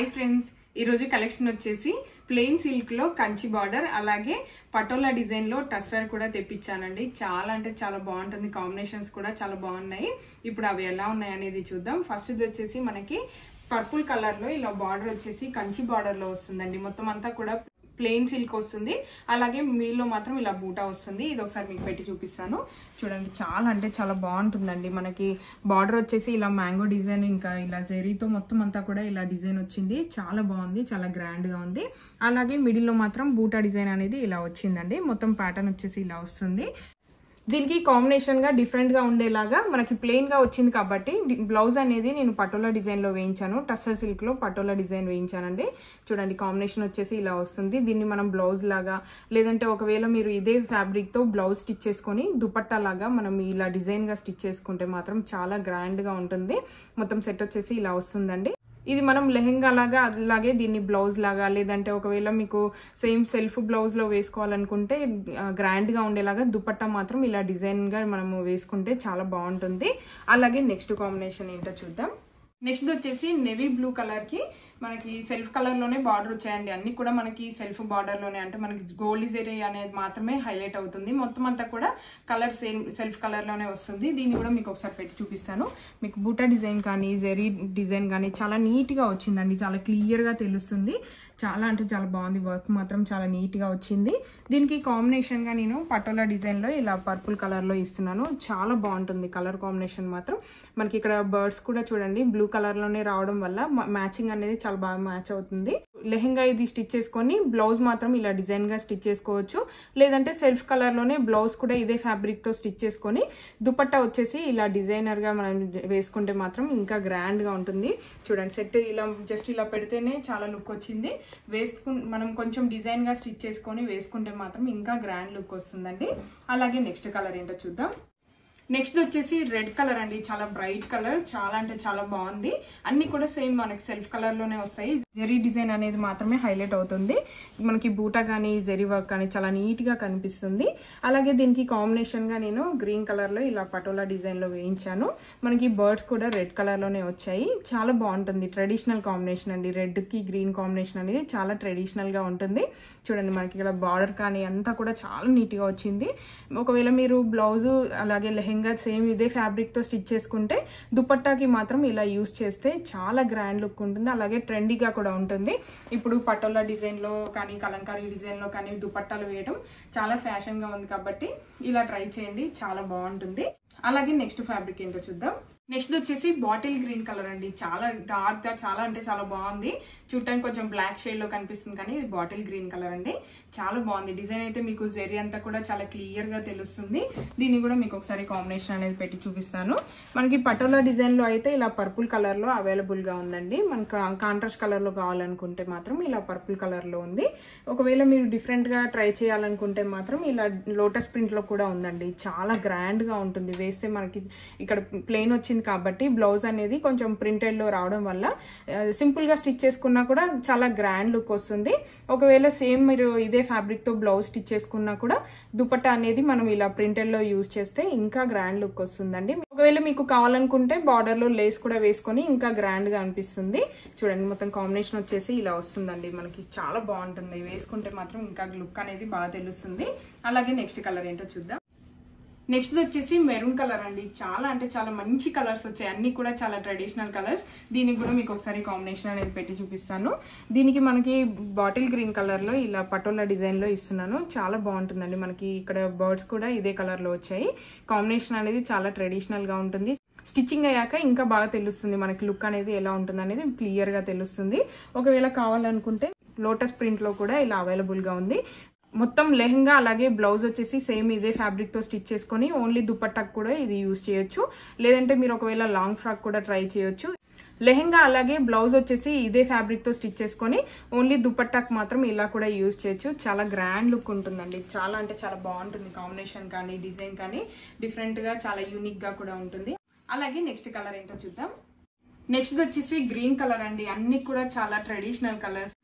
hi friends ఈరోజు collection వచ్చేసి plain silk లో కంచి బార్డర్ అలాగే పటోలా డిజైన్ లో టస్సర్ కూడా తెప్పించానండి చాలా అంటే చాలా బాగుంటుంది కాంబినేషన్స్ కూడా చాలా బాగున్నాయి ఇప్పుడు అవి ఎలా ఉన్నాయి అనేది చూద్దాం ఫస్ట్ ఇది వచ్చేసి మనకి పర్పుల్ కలర్ లో ఇలా బార్డర్ వచ్చేసి కంచి బార్డర్ లో వస్తుందండి మొత్తం అంతా కూడా ప్లెయిన్ సిల్క్ వస్తుంది అలాగే మీలో మాత్రం ఇలా బూటా వస్తుంది ఇది ఒకసారి మీకు పెట్టి చూపిస్తాను చూడండి చాలా అంటే చాలా బాగుంటుందండి మనకి బార్డర్ వచ్చేసి ఇలా మ్యాంగో డిజైన్ ఇంకా ఇలా జెరీతో మొత్తం అంతా కూడా ఇలా డిజైన్ వచ్చింది చాలా బాగుంది చాలా గ్రాండ్ గా ఉంది అలాగే మిడిల్లో మాత్రం బూటా డిజైన్ అనేది ఇలా వచ్చిందండి మొత్తం ప్యాటర్న్ వచ్చేసి ఇలా వస్తుంది దీనికి కాంబినేషన్ గా డిఫరెంట్ గా ఉండేలాగా మనకి ప్లెయిన్ గా వచ్చింది కాబట్టి బ్లౌజ్ అనేది నేను పటోలా డిజైన్ లో వేయించాను టస్సర్ సిల్క్ లో పటోలా డిజైన్ వేయించానండి చూడండి కాంబినేషన్ వచ్చేసి ఇలా వస్తుంది దీన్ని మనం బ్లౌజ్ లాగా లేదంటే ఒకవేళ మీరు ఇదే ఫ్యాబ్రిక్ తో బ్లౌజ్ స్టిచ్ చేసుకొని దుపట్టా లాగా మనం ఇలా డిజైన్ గా స్టిచ్ చేసుకుంటే మాత్రం చాలా గ్రాండ్ గా ఉంటుంది మొత్తం సెట్ వచ్చేసి ఇలా వస్తుందండి ఇది మనం లెహెంగా లాగా అలాగే దీన్ని బ్లౌజ్ లాగా లేదంటే ఒకవేళ మీకు సేమ్ సెల్ఫ్ బ్లౌజ్ లో వేసుకోవాలనుకుంటే గ్రాండ్ గా ఉండేలాగా దుపట్టా మాత్రం ఇలా డిజైన్ గా మనము వేసుకుంటే చాలా బాగుంటుంది అలాగే నెక్స్ట్ కాంబినేషన్ ఏంటో చూద్దాం నెక్స్ట్ వచ్చేసి నెవీ బ్లూ కలర్ కి మనకి సెల్ఫ్ కలర్ లోనే బార్డర్ వచ్చాయండి అన్ని కూడా మనకి సెల్ఫ్ బార్డర్ లోనే అంటే మనకి గోల్డ్ జెరీ అనేది మాత్రమే హైలైట్ అవుతుంది మొత్తం అంతా కూడా కలర్ సేమ్ సెల్ఫ్ కలర్ లోనే వస్తుంది దీన్ని కూడా మీకు ఒకసారి పెట్టి చూపిస్తాను మీకు బూటా డిజైన్ కానీ జెరీ డిజైన్ కానీ చాలా నీట్ గా వచ్చిందండి చాలా క్లియర్ గా తెలుస్తుంది చాలా అంటే చాలా బాగుంది వర్క్ మాత్రం చాలా నీట్ గా వచ్చింది దీనికి కాంబినేషన్ గా నేను పటోలా డిజైన్ లో ఇలా పర్పుల్ కలర్ లో ఇస్తున్నాను చాలా బాగుంటుంది కలర్ కాంబినేషన్ మాత్రం మనకి ఇక్కడ బర్డ్స్ కూడా చూడండి బ్లూ కలర్ లోనే రావడం వల్ల మ్యాచింగ్ అనేది చాలా బాగా మ్యాచ్ అవుతుంది లెహెంగా ఇది స్టిచ్ చేసుకొని బ్లౌజ్ మాత్రం ఇలా డిజైన్ గా స్టిచ్ చేసుకోవచ్చు లేదంటే సెల్ఫ్ కలర్ లోనే బ్లౌజ్ కూడా ఇదే ఫ్యాబ్రిక్ తో స్టిచ్ చేసుకొని దుపట్టా వచ్చేసి ఇలా డిజైనర్ గా మనం వేసుకుంటే మాత్రం ఇంకా గ్రాండ్ గా ఉంటుంది చూడండి సెట్ ఇలా జస్ట్ ఇలా పెడితేనే చాలా లుక్ వచ్చింది వేసుకు మనం కొంచెం డిజైన్ గా స్టిచ్ చేసుకొని వేసుకుంటే మాత్రం ఇంకా గ్రాండ్ లుక్ వస్తుందండి అలాగే నెక్స్ట్ కలర్ ఏంటో చూద్దాం నెక్స్ట్ వచ్చేసి రెడ్ కలర్ అండి చాలా బ్రైట్ కలర్ చాలా అంటే చాలా బాగుంది అన్ని కూడా సేమ్ మనకి సెల్ఫ్ కలర్ లోనే వస్తాయి జెరీ డిజైన్ అనేది మాత్రమే హైలైట్ అవుతుంది మనకి బూటా కానీ జెరీ వర్క్ కానీ చాలా నీట్ గా కనిపిస్తుంది అలాగే దీనికి కాంబినేషన్ గా నేను గ్రీన్ కలర్ లో ఇలా పటోలా డిజైన్ లో వేయించాను మనకి బర్డ్స్ కూడా రెడ్ కలర్ లోనే వచ్చాయి చాలా బాగుంటుంది ట్రెడిషనల్ కాంబినేషన్ అండి రెడ్ కి గ్రీన్ కాంబినేషన్ అనేది చాలా ట్రెడిషనల్ గా ఉంటుంది చూడండి మనకి ఇక్కడ బార్డర్ కానీ అంతా కూడా చాలా నీట్ గా వచ్చింది ఒకవేళ మీరు బ్లౌజ్ అలాగే లెహెంగా సేమ్ ఇదే ఫ్యాబ్రిక్ తో స్టిచ్ చేసుకుంటే దుపట్టాకి మాత్రం ఇలా యూస్ చేస్తే చాలా గ్రాండ్ లుక్ ఉంటుంది అలాగే ట్రెండీగా కూడా ఉంటుంది ఇప్పుడు పటోలా డిజైన్ లో కానీ కలంకారీ డిజైన్ లో కానీ దుపట్టాలు వేయడం చాలా ఫ్యాషన్ గా ఉంది కాబట్టి ఇలా ట్రై చేయండి చాలా బాగుంటుంది అలాగే నెక్స్ట్ ఫ్యాబ్రిక్ ఏంటో చూద్దాం నెక్స్ట్ వచ్చేసి బాటిల్ గ్రీన్ కలర్ అండి చాలా డార్క్ గా చాలా అంటే చాలా బాగుంది చూడటానికి కొంచెం బ్లాక్ షేడ్ లో కనిపిస్తుంది కానీ ఇది బాటిల్ గ్రీన్ కలర్ అండి చాలా బాగుంది డిజైన్ అయితే మీకు జెరీ అంతా కూడా చాలా క్లియర్ గా తెలుస్తుంది దీన్ని కూడా మీకు ఒకసారి కాంబినేషన్ అనేది పెట్టి చూపిస్తాను మనకి పటోలా డిజైన్ లో అయితే ఇలా పర్పుల్ కలర్ లో అవైలబుల్ గా ఉందండి మనకు కాంట్రాస్ట్ కలర్ లో కావాలనుకుంటే మాత్రం ఇలా పర్పుల్ కలర్ లో ఉంది ఒకవేళ మీరు డిఫరెంట్ గా ట్రై చేయాలనుకుంటే మాత్రం ఇలా లోటస్ ప్రింట్ లో కూడా ఉందండి చాలా గ్రాండ్ గా ఉంటుంది వేస్తే మనకి ఇక్కడ ప్లెయిన్ వచ్చింది కాబట్టి బ్లౌజ్ అనేది కొంచెం ప్రింటెడ్ లో రావడం వల్ల సింపుల్ గా స్టిచ్ చేసుకున్నా కూడా చాలా గ్రాండ్ లుక్ వస్తుంది ఒకవేళ సేమ్ మీరు ఇదే ఫ్యాబ్రిక్ తో బ్లౌజ్ స్టిచ్ చేసుకున్నా కూడా దుపట్టా అనేది మనం ఇలా ప్రింటెడ్ లో యూజ్ చేస్తే ఇంకా గ్రాండ్ లుక్ వస్తుందండి ఒకవేళ మీకు కావాలనుకుంటే బార్డర్ లో లేస్ కూడా వేసుకొని ఇంకా గ్రాండ్ గా అనిపిస్తుంది చూడండి మొత్తం కాంబినేషన్ వచ్చేసి ఇలా వస్తుందండి మనకి చాలా బాగుంటుంది వేసుకుంటే మాత్రం ఇంకా లుక్ అనేది బాగా తెలుస్తుంది అలాగే నెక్స్ట్ కలర్ ఏంటో చూద్దాం నెక్స్ట్ వచ్చేసి మెరూన్ కలర్ అండి చాలా అంటే చాలా మంచి కలర్స్ వచ్చాయి అన్ని కూడా చాలా ట్రెడిషనల్ కలర్స్ దీనికి కూడా మీకు ఒకసారి కాంబినేషన్ అనేది పెట్టి చూపిస్తాను దీనికి మనకి బాటిల్ గ్రీన్ కలర్ లో ఇలా పటోలా డిజైన్ లో ఇస్తున్నాను చాలా బాగుంటుందండి మనకి ఇక్కడ బర్డ్స్ కూడా ఇదే కలర్ లో వచ్చాయి కాంబినేషన్ అనేది చాలా ట్రెడిషనల్ గా ఉంటుంది స్టిచ్చింగ్ అయ్యాక ఇంకా బాగా తెలుస్తుంది మనకి లుక్ అనేది ఎలా ఉంటుంది అనేది క్లియర్ గా తెలుస్తుంది ఒకవేళ కావాలనుకుంటే లోటస్ ప్రింట్ లో కూడా ఇలా అవైలబుల్ గా ఉంది మొత్తం లెహంగా అలాగే బ్లౌజ్ వచ్చేసి సేమ్ ఇదే ఫ్యాబ్రిక్ తో స్టిచ్ చేసుకొని ఓన్లీ దుపట్టాకు కూడా ఇది యూస్ చేయొచ్చు లేదంటే మీరు ఒకవేళ లాంగ్ ఫ్రాక్ కూడా ట్రై చేయొచ్చు లెహెంగా అలాగే బ్లౌజ్ వచ్చేసి ఇదే ఫ్యాబ్రిక్ తో స్టిచ్ చేసుకొని ఓన్లీ దుపట్టాకు మాత్రం ఇలా కూడా యూజ్ చేయొచ్చు చాలా గ్రాండ్ లుక్ ఉంటుందండి చాలా అంటే చాలా బాగుంటుంది కాంబినేషన్ కానీ డిజైన్ కానీ డిఫరెంట్ గా చాలా యూనిక్ గా కూడా ఉంటుంది అలాగే నెక్స్ట్ కలర్ ఏంటో చూద్దాం నెక్స్ట్ వచ్చేసి గ్రీన్ కలర్ అండి అన్ని కూడా చాలా ట్రెడిషనల్ కలర్స్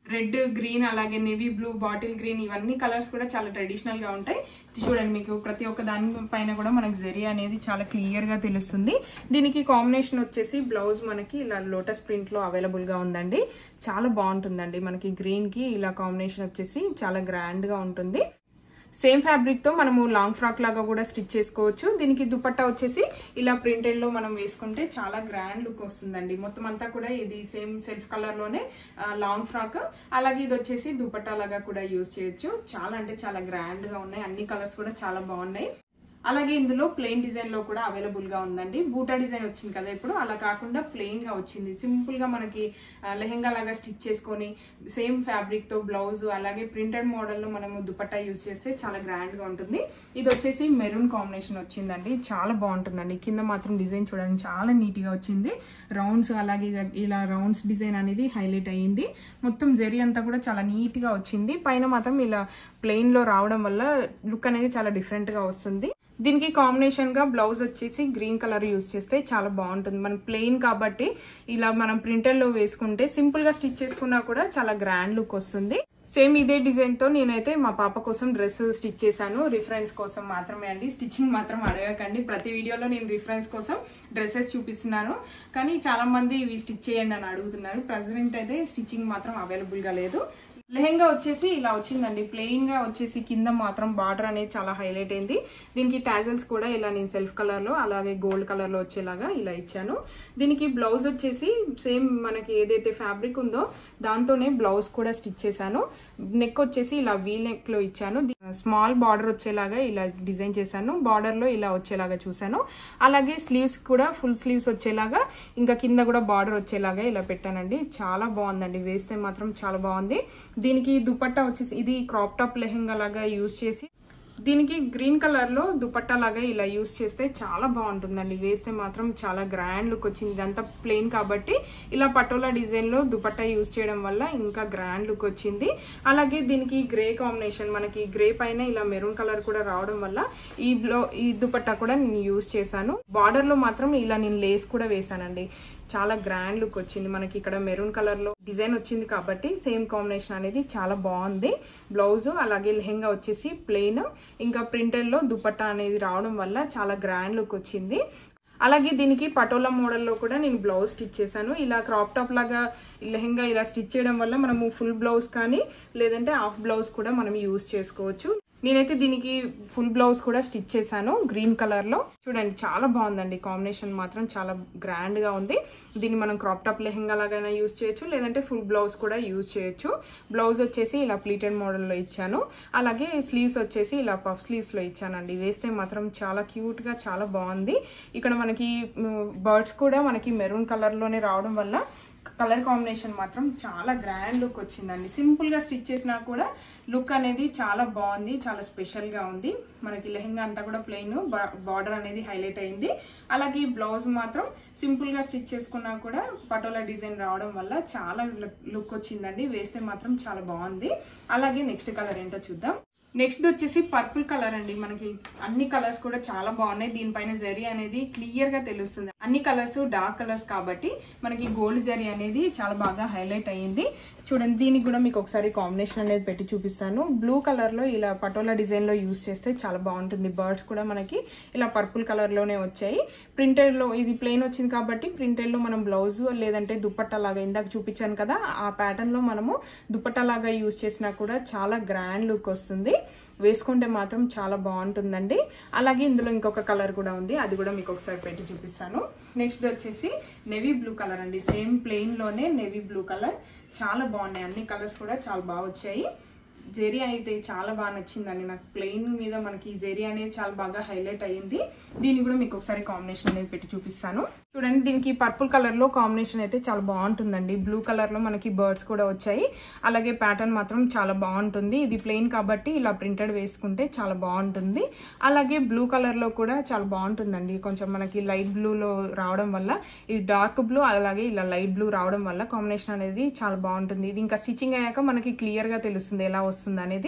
రెడ్ గ్రీన్ అలాగే నేవీ బ్లూ బాటిల్ గ్రీన్ ఇవన్నీ కలర్స్ కూడా చాలా ట్రెడిషనల్ గా ఉంటాయి చూడండి మీకు ప్రతి ఒక్క దాని పైన కూడా మనకి జరీ అనేది చాలా క్లియర్ గా తెలుస్తుంది దీనికి కాంబినేషన్ వచ్చేసి బ్లౌజ్ మనకి ఇలా లోటస్ ప్రింట్ లో అవైలబుల్ గా ఉందండి చాలా బాగుంటుందండి మనకి గ్రీన్ కి ఇలా కాంబినేషన్ వచ్చేసి చాలా గ్రాండ్ గా ఉంటుంది సేమ్ ఫ్యాబ్రిక్ తో మనము లాంగ్ ఫ్రాక్ లాగా కూడా స్టిచ్ చేసుకోవచ్చు దీనికి దుపట్టా వచ్చేసి ఇలా ప్రింటెడ్ లో మనం వేసుకుంటే చాలా గ్రాండ్ లుక్ వస్తుందండి మొత్తం అంతా కూడా ఇది సేమ్ సెల్ఫ్ కలర్ లోనే లాంగ్ ఫ్రాక్ అలాగే ఇది వచ్చేసి దుపట్టా లాగా కూడా యూజ్ చేయొచ్చు చాలా అంటే చాలా గ్రాండ్ గా ఉన్నాయి అన్ని కలర్స్ కూడా చాలా బాగున్నాయి అలాగే ఇందులో ప్లెయిన్ డిజైన్ లో కూడా అవైలబుల్ గా ఉందండి బూటా డిజైన్ వచ్చింది కదా ఇప్పుడు అలా కాకుండా ప్లెయిన్ గా వచ్చింది సింపుల్ గా మనకి ఆ, లెహెంగా లాగా స్టిచ్ చేసుకొని సేమ్ ఫ్యాబ్రిక్ తో బ్లౌజ్ అలాగే ప్రింటెడ్ మోడల్ లో మనము దుపట్టా యూజ్ చేస్తే చాలా గ్రాండ్ గా ఉంటుంది ఇది వచ్చేసి మెరూన్ కాంబినేషన్ వచ్చిందండి చాలా బాగుంటుందండి కింద మాత్రం డిజైన్ చూడండి చాలా నీట్ గా వచ్చింది రౌండ్స్ అలాగే ఇలా- ఇలా రౌండ్స్ డిజైన్ అనేది హైలైట్ అయ్యింది మొత్తం జరీ అంతా కూడా చాలా నీట్ గా వచ్చింది పైన మాత్రం ఇలా ప్లెయిన్ లో రావడం వల్ల లుక్ అనేది చాలా డిఫరెంట్ గా వస్తుంది దీనికి కాంబినేషన్ గా బ్లౌజ్ వచ్చేసి గ్రీన్ కలర్ యూస్ చేస్తే చాలా బాగుంటుంది మన ప్లెయిన్ కాబట్టి ఇలా మనం ప్రింటర్ లో వేసుకుంటే సింపుల్ గా స్టిచ్ చేసుకున్నా కూడా చాలా గ్రాండ్ లుక్ వస్తుంది సేమ్ ఇదే డిజైన్ తో నేనైతే మా పాప కోసం డ్రెస్ స్టిచ్ చేశాను రిఫరెన్స్ కోసం మాత్రమే అండి స్టిచ్చింగ్ మాత్రం అడగకండి ప్రతి వీడియోలో నేను రిఫరెన్స్ కోసం డ్రెస్సెస్ చూపిస్తున్నాను కానీ చాలా మంది ఇవి స్టిచ్ చేయండి అని అడుగుతున్నారు ప్రజెంట్ అయితే స్టిచ్చింగ్ మాత్రం అవైలబుల్ గా లేదు లెహెంగా వచ్చేసి ఇలా వచ్చిందండి ప్లెయిన్ గా వచ్చేసి కింద మాత్రం బార్డర్ అనేది చాలా హైలైట్ అయింది దీనికి టాజల్స్ కూడా ఇలా నేను సెల్ఫ్ కలర్ లో అలాగే గోల్డ్ కలర్ లో వచ్చేలాగా ఇలా ఇచ్చాను దీనికి బ్లౌజ్ వచ్చేసి సేమ్ మనకి ఏదైతే ఫ్యాబ్రిక్ ఉందో దాంతోనే బ్లౌజ్ కూడా స్టిచ్ చేశాను నెక్ వచ్చేసి ఇలా వీ నెక్ లో ఇచ్చాను స్మాల్ బార్డర్ వచ్చేలాగా ఇలా డిజైన్ చేశాను బార్డర్ లో ఇలా వచ్చేలాగా చూసాను అలాగే స్లీవ్స్ కూడా ఫుల్ స్లీవ్స్ వచ్చేలాగా ఇంకా కింద కూడా బార్డర్ వచ్చేలాగా ఇలా పెట్టానండి చాలా బాగుందండి వేస్తే మాత్రం చాలా బాగుంది దీనికి దుపట్టా వచ్చేసి ఇది క్రాప్ టాప్ లెహెంగా లాగా యూజ్ చేసి దీనికి గ్రీన్ కలర్ లో దుపట్టా లాగా ఇలా యూస్ చేస్తే చాలా బాగుంటుందండి వేస్తే మాత్రం చాలా గ్రాండ్ లుక్ వచ్చింది ఇదంతా ప్లెయిన్ కాబట్టి ఇలా పటోలా డిజైన్ లో దుపట్టా యూస్ చేయడం వల్ల ఇంకా గ్రాండ్ లుక్ వచ్చింది అలాగే దీనికి గ్రే కాంబినేషన్ మనకి గ్రే పైన ఇలా మెరూన్ కలర్ కూడా రావడం వల్ల ఈ బ్లో ఈ దుపట్టా కూడా నేను యూస్ చేశాను బార్డర్ లో మాత్రం ఇలా నేను లేస్ కూడా వేసానండి చాలా గ్రాండ్ లుక్ వచ్చింది మనకి ఇక్కడ మెరూన్ కలర్ లో డిజైన్ వచ్చింది కాబట్టి సేమ్ కాంబినేషన్ అనేది చాలా బాగుంది బ్లౌజ్ అలాగే లెహెంగా వచ్చేసి ప్లెయిన్ ఇంకా ప్రింటెడ్ లో దుపట్టా అనేది రావడం వల్ల చాలా గ్రాండ్ లుక్ వచ్చింది అలాగే దీనికి పటోలా మోడల్లో కూడా నేను బ్లౌజ్ స్టిచ్ చేశాను ఇలా క్రాప్ టాప్ లాగా లెహెంగా ఇలా స్టిచ్ చేయడం వల్ల మనము ఫుల్ బ్లౌజ్ కానీ లేదంటే హాఫ్ బ్లౌజ్ కూడా మనం యూజ్ చేసుకోవచ్చు నేనైతే దీనికి ఫుల్ బ్లౌజ్ కూడా స్టిచ్ చేశాను గ్రీన్ కలర్ లో చూడండి చాలా బాగుందండి కాంబినేషన్ మాత్రం చాలా గ్రాండ్ గా ఉంది దీన్ని మనం క్రాప్ టాప్ లెహెంగా లాగైనా యూజ్ చేయొచ్చు లేదంటే ఫుల్ బ్లౌజ్ కూడా యూజ్ చేయొచ్చు బ్లౌజ్ వచ్చేసి ఇలా ప్లీటెడ్ మోడల్ లో ఇచ్చాను అలాగే స్లీవ్స్ వచ్చేసి ఇలా పఫ్ స్లీవ్స్ లో ఇచ్చానండి వేస్తే మాత్రం చాలా క్యూట్ గా చాలా బాగుంది ఇక్కడ మనకి బర్డ్స్ కూడా మనకి మెరూన్ కలర్ లోనే రావడం వల్ల కలర్ కాంబినేషన్ మాత్రం చాలా గ్రాండ్ లుక్ వచ్చిందండి సింపుల్ గా స్టిచ్ చేసినా కూడా లుక్ అనేది చాలా బాగుంది చాలా స్పెషల్ గా ఉంది మనకి లెహెంగా అంతా కూడా ప్లెయిన్ బార్డర్ అనేది హైలైట్ అయింది అలాగే బ్లౌజ్ మాత్రం సింపుల్ గా స్టిచ్ చేసుకున్నా కూడా పటోలా డిజైన్ రావడం వల్ల చాలా లుక్ వచ్చిందండి వేస్తే మాత్రం చాలా బాగుంది అలాగే నెక్స్ట్ కలర్ ఏంటో చూద్దాం నెక్స్ట్ వచ్చేసి పర్పుల్ కలర్ అండి మనకి అన్ని కలర్స్ కూడా చాలా బాగున్నాయి దీనిపైన జరీ అనేది క్లియర్ గా తెలుస్తుంది అన్ని కలర్స్ డార్క్ కలర్స్ కాబట్టి మనకి గోల్డ్ జరీ అనేది చాలా బాగా హైలైట్ అయ్యింది చూడండి దీనికి కూడా మీకు ఒకసారి కాంబినేషన్ అనేది పెట్టి చూపిస్తాను బ్లూ కలర్ లో ఇలా పటోలా డిజైన్ లో యూస్ చేస్తే చాలా బాగుంటుంది బర్డ్స్ కూడా మనకి ఇలా పర్పుల్ కలర్ లోనే వచ్చాయి ప్రింటెడ్ లో ఇది ప్లెయిన్ వచ్చింది కాబట్టి ప్రింటెడ్ లో మనం బ్లౌజ్ లేదంటే దుప్పట్టా లాగా ఇందాక చూపించాను కదా ఆ ప్యాటర్న్ లో మనము దుప్పట్టా లాగా యూస్ చేసినా కూడా చాలా గ్రాండ్ లుక్ వస్తుంది వేసుకుంటే మాత్రం చాలా బాగుంటుందండి అలాగే ఇందులో ఇంకొక కలర్ కూడా ఉంది అది కూడా మీకు ఒకసారి పెట్టి చూపిస్తాను నెక్స్ట్ వచ్చేసి నెవీ బ్లూ కలర్ అండి సేమ్ ప్లెయిన్ లోనే నెవీ బ్లూ కలర్ చాలా బాగున్నాయి అన్ని కలర్స్ కూడా చాలా బాగా వచ్చాయి జెరీ అయితే చాలా బాగా నచ్చిందండి నాకు ప్లెయిన్ మీద మనకి జెరీ అనేది చాలా బాగా హైలైట్ అయ్యింది దీన్ని కూడా మీకు ఒకసారి కాంబినేషన్ అనేది పెట్టి చూపిస్తాను చూడండి దీనికి పర్పుల్ కలర్ లో కాంబినేషన్ అయితే చాలా బాగుంటుందండి బ్లూ కలర్ లో మనకి బర్డ్స్ కూడా వచ్చాయి అలాగే ప్యాటర్న్ మాత్రం చాలా బాగుంటుంది ఇది ప్లెయిన్ కాబట్టి ఇలా ప్రింటెడ్ వేసుకుంటే చాలా బాగుంటుంది అలాగే బ్లూ కలర్ లో కూడా చాలా బాగుంటుందండి కొంచెం మనకి లైట్ బ్లూ లో రావడం వల్ల ఇది డార్క్ బ్లూ అలాగే ఇలా లైట్ బ్లూ రావడం వల్ల కాంబినేషన్ అనేది చాలా బాగుంటుంది ఇది ఇంకా స్టిచ్చింగ్ అయ్యాక మనకి క్లియర్ గా తెలుస్తుంది ఎలా వస్తుంది అనేది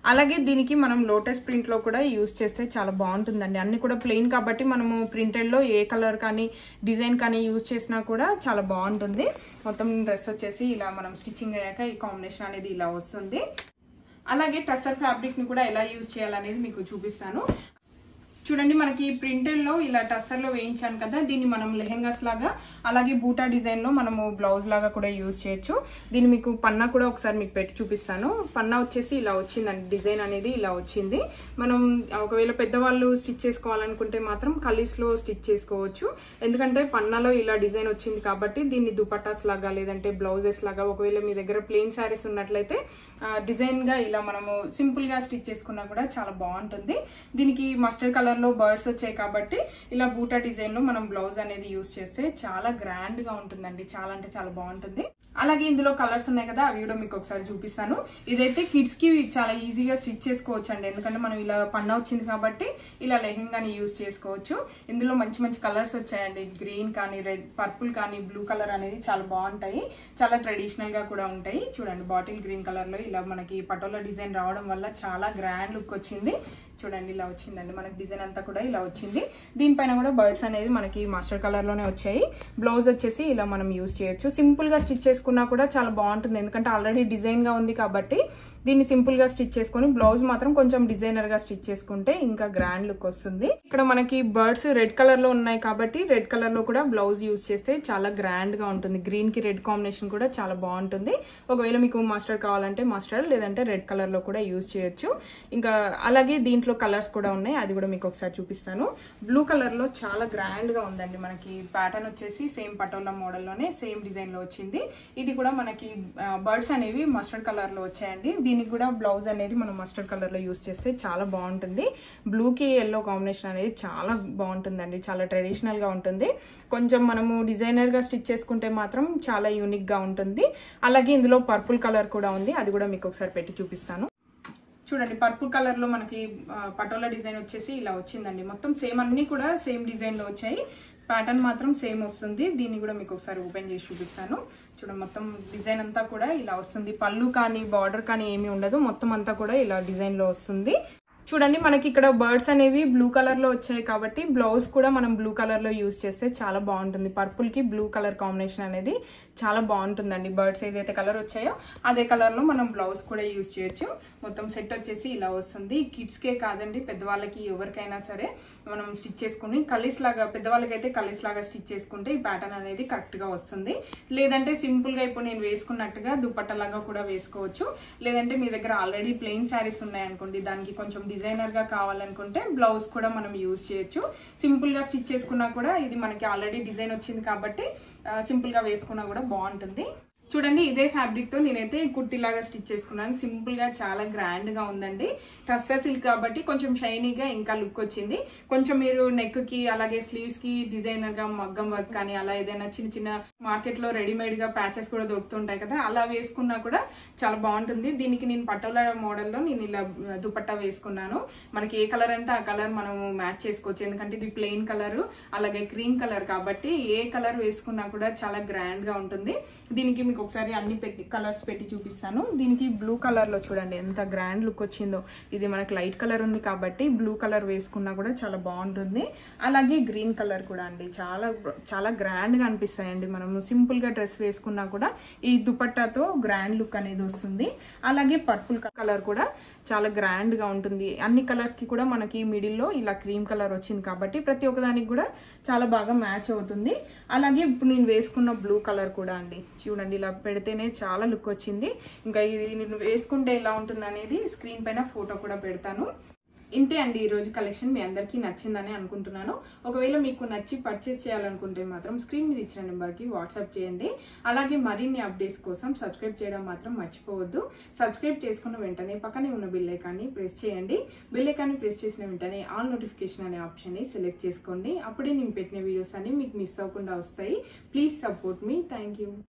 అలాగే దీనికి మనం లోటస్ ప్రింట్ లో కూడా యూస్ చేస్తే చాలా బాగుంటుందండి అన్ని కూడా ప్లెయిన్ కాబట్టి మనము ప్రింటెడ్ లో ఏ కలర్ కానీ డిజైన్ కానీ యూస్ చేసినా కూడా చాలా బాగుంటుంది మొత్తం డ్రెస్ వచ్చేసి ఇలా మనం స్టిచ్చింగ్ అయ్యాక ఈ కాంబినేషన్ అనేది ఇలా వస్తుంది అలాగే టసర్ ఫ్యాబ్రిక్ ని కూడా ఎలా యూజ్ చేయాలనేది మీకు చూపిస్తాను చూడండి మనకి ప్రింటెడ్ లో ఇలా టస్సర్ లో వేయించాను కదా దీన్ని మనం లెహెంగాస్ లాగా అలాగే బూటా డిజైన్ లో మనము బ్లౌజ్ లాగా కూడా యూజ్ చేయొచ్చు దీన్ని మీకు పన్నా కూడా ఒకసారి మీకు పెట్టి చూపిస్తాను పన్నా వచ్చేసి ఇలా వచ్చిందండి డిజైన్ అనేది ఇలా వచ్చింది మనం ఒకవేళ పెద్దవాళ్ళు స్టిచ్ చేసుకోవాలనుకుంటే మాత్రం కలీస్ లో స్టిచ్ చేసుకోవచ్చు ఎందుకంటే పన్నాలో ఇలా డిజైన్ వచ్చింది కాబట్టి దీన్ని దుపట్టాస్ లాగా లేదంటే బ్లౌజెస్ లాగా ఒకవేళ మీ దగ్గర ప్లెయిన్ శారీస్ ఉన్నట్లయితే డిజైన్ గా ఇలా మనము సింపుల్ గా స్టిచ్ చేసుకున్నా కూడా చాలా బాగుంటుంది దీనికి మస్టర్డ్ కలర్ లో బర్డ్స్ వచ్చాయి కాబట్టి ఇలా బూటా డిజైన్ లో మనం బ్లౌజ్ అనేది యూస్ చేస్తే చాలా గ్రాండ్ గా ఉంటుందండి చాలా అంటే చాలా బాగుంటుంది అలాగే ఇందులో కలర్స్ ఉన్నాయి కదా అవి కూడా మీకు ఒకసారి చూపిస్తాను ఇదైతే కిడ్స్ కి చాలా ఈజీగా స్టిచ్ చేసుకోవచ్చు అండి ఎందుకంటే మనం ఇలా పన్న వచ్చింది కాబట్టి ఇలా లెహెంగాని యూస్ చేసుకోవచ్చు ఇందులో మంచి మంచి కలర్స్ వచ్చాయండి గ్రీన్ కానీ రెడ్ పర్పుల్ కానీ బ్లూ కలర్ అనేది చాలా బాగుంటాయి చాలా ట్రెడిషనల్ గా కూడా ఉంటాయి చూడండి బాటిల్ గ్రీన్ కలర్ లో ఇలా మనకి పటోలా డిజైన్ రావడం వల్ల చాలా గ్రాండ్ లుక్ వచ్చింది చూడండి ఇలా వచ్చిందండి మనకి డిజైన్ అంతా కూడా ఇలా వచ్చింది దీనిపైన కూడా బర్డ్స్ అనేది మనకి మాస్టర్ కలర్ లోనే వచ్చాయి బ్లౌజ్ వచ్చేసి ఇలా మనం యూస్ చేయొచ్చు సింపుల్ గా స్టిచ్ చేసుకున్నా కూడా చాలా బాగుంటుంది ఎందుకంటే ఆల్రెడీ డిజైన్ గా ఉంది కాబట్టి దీన్ని సింపుల్ గా స్టిచ్ చేసుకుని బ్లౌజ్ మాత్రం కొంచెం డిజైనర్ గా స్టిచ్ చేసుకుంటే ఇంకా గ్రాండ్ లుక్ వస్తుంది ఇక్కడ మనకి బర్డ్స్ రెడ్ కలర్ లో ఉన్నాయి కాబట్టి రెడ్ కలర్ లో కూడా బ్లౌజ్ యూస్ చేస్తే చాలా గ్రాండ్ గా ఉంటుంది గ్రీన్ కి రెడ్ కాంబినేషన్ కూడా చాలా బాగుంటుంది ఒకవేళ మీకు మస్టర్డ్ కావాలంటే మస్టర్డ్ లేదంటే రెడ్ కలర్ లో కూడా యూస్ చేయొచ్చు ఇంకా అలాగే దీంట్లో కలర్స్ కూడా ఉన్నాయి అది కూడా మీకు ఒకసారి చూపిస్తాను బ్లూ కలర్ లో చాలా గ్రాండ్ గా ఉందండి మనకి ప్యాటర్న్ వచ్చేసి సేమ్ పటోలా మోడల్ లోనే సేమ్ డిజైన్ లో వచ్చింది ఇది కూడా మనకి బర్డ్స్ అనేవి మస్టర్డ్ కలర్ లో వచ్చాయండి దీనికి కూడా బ్లౌజ్ అనేది మనం మస్టర్డ్ కలర్ లో యూస్ చేస్తే చాలా బాగుంటుంది బ్లూ కి ఎల్లో కాంబినేషన్ అనేది చాలా బాగుంటుందండి చాలా ట్రెడిషనల్ గా ఉంటుంది కొంచెం మనము డిజైనర్ గా స్టిచ్ చేసుకుంటే మాత్రం చాలా యూనిక్ గా ఉంటుంది అలాగే ఇందులో పర్పుల్ కలర్ కూడా ఉంది అది కూడా మీకు ఒకసారి పెట్టి చూపిస్తాను చూడండి పర్పుల్ కలర్ లో మనకి పటోలా డిజైన్ వచ్చేసి ఇలా వచ్చిందండి మొత్తం సేమ్ అన్ని కూడా సేమ్ డిజైన్ లో వచ్చాయి ప్యాటర్న్ మాత్రం సేమ్ వస్తుంది దీన్ని కూడా మీకు ఒకసారి ఓపెన్ చేసి చూపిస్తాను చూడండి మొత్తం డిజైన్ అంతా కూడా ఇలా వస్తుంది పళ్ళు కానీ బార్డర్ కానీ ఏమీ ఉండదు మొత్తం అంతా కూడా ఇలా డిజైన్ లో వస్తుంది చూడండి మనకి ఇక్కడ బర్డ్స్ అనేవి బ్లూ కలర్ లో వచ్చాయి కాబట్టి బ్లౌజ్ కూడా మనం బ్లూ కలర్ లో యూస్ చేస్తే చాలా బాగుంటుంది పర్పుల్ కి బ్లూ కలర్ కాంబినేషన్ అనేది చాలా బాగుంటుందండి బర్డ్స్ ఏదైతే కలర్ వచ్చాయో అదే కలర్ లో మనం బ్లౌజ్ కూడా యూస్ చేయొచ్చు మొత్తం సెట్ వచ్చేసి ఇలా వస్తుంది కిడ్స్ కే కాదండి పెద్దవాళ్ళకి ఎవరికైనా సరే మనం స్టిచ్ చేసుకుని కలీస్ లాగా పెద్దవాళ్ళకైతే కలీస్ లాగా స్టిచ్ చేసుకుంటే ఈ ప్యాటర్న్ అనేది కరెక్ట్ గా వస్తుంది లేదంటే సింపుల్ గా ఇప్పుడు నేను వేసుకున్నట్టుగా దుపట్టలాగా కూడా వేసుకోవచ్చు లేదంటే మీ దగ్గర ఆల్రెడీ ప్లెయిన్ శారీస్ ఉన్నాయనుకోండి దానికి కొంచెం డిజైనర్ గా కావాలనుకుంటే బ్లౌజ్ కూడా మనం యూజ్ చేయొచ్చు సింపుల్ గా స్టిచ్ చేసుకున్నా కూడా ఇది మనకి ఆల్రెడీ డిజైన్ వచ్చింది కాబట్టి సింపుల్ గా వేసుకున్నా కూడా బాగుంటుంది చూడండి ఇదే ఫ్యాబ్రిక్ తో నేనైతే కుర్తీ లాగా స్టిచ్ చేసుకున్నాను సింపుల్ గా చాలా గ్రాండ్ గా ఉందండి టస్సర్ సిల్క్ కాబట్టి కొంచెం షైనీగా ఇంకా లుక్ వచ్చింది కొంచెం మీరు నెక్ కి అలాగే స్లీవ్స్ కి డిజైనర్ గా మగ్గం వర్క్ కానీ అలా ఏదైనా చిన్న చిన్న మార్కెట్ లో రెడీమేడ్ గా ప్యాచెస్ కూడా దొరుకుతుంటాయి కదా అలా వేసుకున్నా కూడా చాలా బాగుంటుంది దీనికి నేను పటోలా మోడల్లో నేను ఇలా దుపట్టా వేసుకున్నాను మనకి ఏ కలర్ అంటే ఆ కలర్ మనం మ్యాచ్ చేసుకోవచ్చు ఎందుకంటే ఇది ప్లెయిన్ కలర్ అలాగే క్రీమ్ కలర్ కాబట్టి ఏ కలర్ వేసుకున్నా కూడా చాలా గ్రాండ్ గా ఉంటుంది దీనికి మీకు ఒకసారి అన్ని పెట్టి కలర్స్ పెట్టి చూపిస్తాను దీనికి బ్లూ కలర్ లో చూడండి ఎంత గ్రాండ్ లుక్ వచ్చిందో ఇది మనకి లైట్ కలర్ ఉంది కాబట్టి బ్లూ కలర్ వేసుకున్నా కూడా చాలా బాగుంటుంది అలాగే గ్రీన్ కలర్ కూడా అండి చాలా చాలా గ్రాండ్ గా అనిపిస్తాయండి మనం సింపుల్ గా డ్రెస్ వేసుకున్నా కూడా ఈ దుపట్టాతో గ్రాండ్ లుక్ అనేది వస్తుంది అలాగే పర్పుల్ కలర్ కూడా చాలా గ్రాండ్ గా ఉంటుంది అన్ని కలర్స్ కి కూడా మనకి మిడిల్ లో ఇలా క్రీమ్ కలర్ వచ్చింది కాబట్టి ప్రతి ఒక్కదానికి కూడా చాలా బాగా మ్యాచ్ అవుతుంది అలాగే ఇప్పుడు నేను వేసుకున్న బ్లూ కలర్ కూడా అండి చూడండి ఇలా పెడితేనే చాలా లుక్ వచ్చింది ఇంకా ఇది నేను వేసుకుంటే ఎలా ఉంటుంది అనేది స్క్రీన్ పైన ఫోటో కూడా పెడతాను ఇంతే అండి ఈ రోజు కలెక్షన్ మీ అందరికీ నచ్చిందని అనుకుంటున్నాను ఒకవేళ మీకు నచ్చి పర్చేస్ చేయాలనుకుంటే మాత్రం స్క్రీన్ మీద ఇచ్చిన నెంబర్కి వాట్సాప్ చేయండి అలాగే మరిన్ని అప్డేట్స్ కోసం సబ్స్క్రైబ్ చేయడం మాత్రం మర్చిపోవద్దు సబ్స్క్రైబ్ చేసుకున్న వెంటనే పక్కనే ఉన్న బెల్ ఐకాన్ని ప్రెస్ చేయండి బెల్ ఐకాన్ని ప్రెస్ చేసిన వెంటనే ఆల్ నోటిఫికేషన్ అనే ఆప్షన్ని సెలెక్ట్ చేసుకోండి అప్పుడే నేను పెట్టిన వీడియోస్ అన్ని మీకు మిస్ అవ్వకుండా వస్తాయి ప్లీజ్ సపోర్ట్ మీ థ్యాంక్ యూ